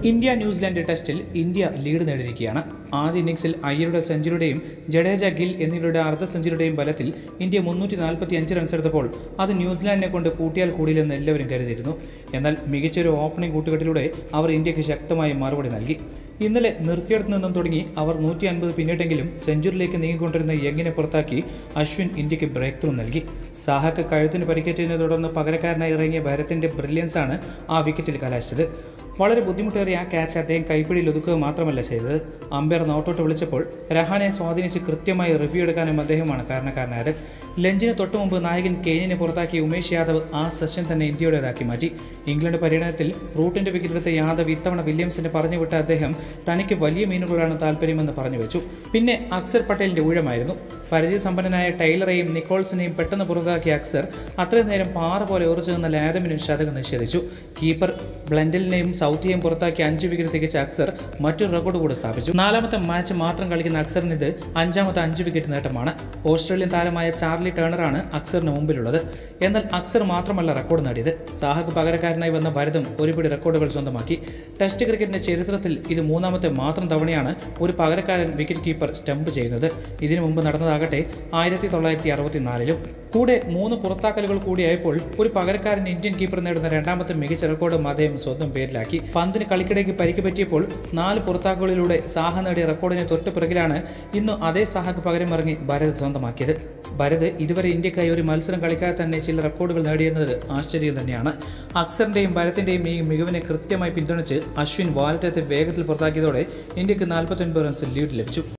India New Zealand ടെസ്റ്റിൽ India lead നേടിയിരിക്കുകയാണ് ആദ്യ ഇന്നിംഗ്സിൽ അയ്യരുടെ സെഞ്ചുറിയുടെയും ജഡേജ ഗിൽ എന്നിവരുടെ അർദ്ധ സെഞ്ചുറിയുടെയും ബലത്തിൽ ഇന്ത്യ മുന്നൂറ്റി നാൽപ്പത്തി അഞ്ച് റൺസ് എടുത്തപ്പോൾ അത് ന്യൂസിലാൻഡിനെ കൊണ്ട് കൂട്ടിയാൽ കൂടിയില്ലെന്ന് എല്ലാവരും കരുതിയിരുന്നു എന്നാൽ മികച്ചൊരു ഓപ്പണിംഗ് കൂട്ടുകെട്ടിലൂടെ അവർ ഇന്ത്യക്ക് ശക്തമായ മറുപടി നൽകി ഇന്നലെ നിർത്തിയിടത്തു നിന്നും തുടങ്ങി അവർ നൂറ്റി അൻപത് പിന്നിട്ടെങ്കിലും സെഞ്ചുറിയിലേക്ക് നീങ്ങിക്കൊണ്ടിരുന്ന യങ്ങിനെ പുറത്താക്കി അശ്വിൻ ഇന്ത്യക്ക് ബ്രേക്ക് ത്രൂ നൽകി സാഹക്ക് കഴുത്തിന് പരിക്കേറ്റതിനെ തുടർന്ന് പകരക്കാരനായി ഇറങ്ങിയ ഭരത്തിന്റെ ബ്രില്യൻസാണ് ആ വിക്കറ്റിൽ കലാശിച്ചത് വളരെ ബുദ്ധിമുട്ടേറിയ ആ ക്യാച്ച് അദ്ദേഹം കൈപ്പിടിയിൽ ഒതുക്കുക മാത്രമല്ല ചെയ്തത് അമ്പയർ നോട്ടൗട്ട് വിളിച്ചപ്പോൾ രഹാനെ സ്വാധീനിച്ച് കൃത്യമായി റിവ്യൂ എടുക്കാനും അദ്ദേഹമാണ് കാരണക്കാരനായത് ലഞ്ചിന് തൊട്ടു മുമ്പ് നായകൻ കെയ്നിനെ പുറത്താക്കി ഉമേഷ് യാദവ് ആ സെഷൻ തന്നെ ഇന്ത്യയുടേതാക്കി മാറ്റി ഇംഗ്ലണ്ട് പര്യടനത്തിൽ റൂട്ടിന്റെ വിക്കറ്റെടുത്ത യാദവ് ഇത്തവണ വില്യംസിനെ പറഞ്ഞുവിട്ട അദ്ദേഹം തനിക്ക് വലിയ മീനുകളാണ് താല്പര്യമെന്ന് പറഞ്ഞു വെച്ചു പിന്നെ അക്സർ പട്ടേലിന്റെ ഊഴമായിരുന്നു പരിചയസമ്പന്നനായ ടൈലറെയും നിക്കോൾസിനെയും പെട്ടെന്ന് പുറത്താക്കിയ അക്സർ അത്രയും നേരം പാറ പോലെ ഉറച്ചു നിന്ന ലാദമിനും ശതകം നിഷേധിച്ചു കീപ്പർ ബ്ലൻഡലിനെയും സൗത്തിയെയും പുറത്താക്കി അഞ്ച് വിക്കറ്റ് തികച്ച അക്സർ മറ്റൊരു റെക്കോർഡ് കൂടെ സ്ഥാപിച്ചു നാലാമത്തെ മാച്ച് മാത്രം കളിക്കുന്ന അക്സറിന് ഇത് അഞ്ചാമത്തെ അഞ്ച് വിക്കറ്റ് നേട്ടമാണ് ഓസ്ട്രേലിയൻ താരമായ ചാർലി ടേണറാണ് അക്സറിന് മുമ്പിലുള്ളത് എന്നാൽ അക്സർ മാത്രമല്ല റെക്കോർഡ് നേടിയത് സാഹക്ക് പകരക്കാരനായി വന്ന ഭരതം ഒരുപിടി റെക്കോർഡുകൾ സ്വന്തമാക്കി ടെസ്റ്റ് ക്രിക്കറ്റിന്റെ ചരിത്രത്തിൽ ഇത് മൂന്നാമത്തെ മാത്രം തവണയാണ് ഒരു പകരക്കാരൻ വിക്കറ്റ് കീപ്പർ സ്റ്റംപ് ചെയ്യുന്നത് ഇതിനു മുമ്പ് നടന്നതാകട്ടെ ആയിരത്തി തൊള്ളായിരത്തി അറുപത്തിനാലിലും കൂടെ മൂന്ന് പുറത്താക്കലുകൾ കൂടിയായപ്പോൾ ഒരു പകരക്കാരൻ ഇന്ത്യൻ കീപ്പർ നേടുന്ന രണ്ടാമത്തെ മികച്ച റെക്കോർഡും അദ്ദേഹം സ്വന്തം പേരിലാക്കി പന്തിന് കളിക്കിടയ്ക്ക് പരിക്ക് പറ്റിയപ്പോൾ നാല് പുറത്താക്കലുകളിലൂടെ സാഹ നേടിയ റെക്കോർഡിന് തൊട്ട് പിറകിലാണ് ഇന്ന് അതേ സാഹക്ക് പകരം ഇറങ്ങി ഭരത് സ്വന്തമാക്കിയത് ഭരത് ഇതുവരെ ഇന്ത്യക്കായി ഒരു മത്സരം കളിക്കാതെ തന്നെ ചില റെക്കോർഡുകൾ നേടിയിരുന്നത് ആശ്ചര്യം തന്നെയാണ് അക്സറിന്റെയും ഭരത്തിന്റെയും ഈ മികവിനെ കൃത്യമായി പിന്തുണച്ച് അശ്വിൻ വാലറ്റത്തെ വേഗത്തിൽ പുറത്താക്കിയതോടെ ഇന്ത്യക്ക് നാൽപ്പത്തൊൻപത് റൺസ് ലീഡ് ലഭിച്ചു